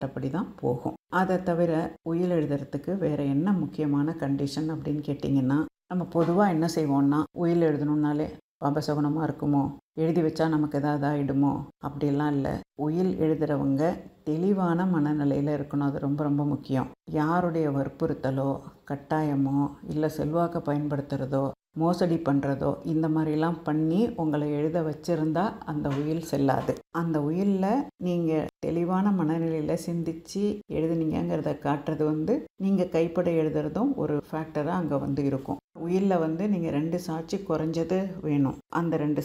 அப்படி தான் போகும் அதை தவிர உயில் எழுதுறதுக்கு வேறு என்ன முக்கியமான கண்டிஷன் அப்படின்னு கேட்டிங்கன்னா நம்ம பொதுவாக என்ன செய்வோம்னா உயில் எழுதணுன்னாலே பாபசகுணமாக இருக்குமோ எழுதி வச்சா நமக்கு ஏதாவது ஆகிடுமோ அப்படிலாம் இல்லை உயில் எழுதுகிறவங்க தெளிவான மனநிலையில் இருக்கணும் அது ரொம்ப ரொம்ப முக்கியம் யாருடைய வற்புறுத்தலோ கட்டாயமோ இல்லை செல்வாக்கை பயன்படுத்துகிறதோ மோசடி பண்ணுறதோ இந்த மாதிரிலாம் பண்ணி உங்களை எழுத வச்சுருந்தா அந்த உயில் செல்லாது அந்த உயிலில் நீங்கள் தெளிவான மனநிலையில் சிந்திச்சு எழுதுனீங்கிறத காட்டுறது வந்து நீங்கள் கைப்பட எழுதுறதும் ஒரு ஃபேக்டராக அங்கே வந்து இருக்கும் உயிலில் வந்து நீங்கள் ரெண்டு சாட்சி குறைஞ்சது வேணும் அந்த ரெண்டு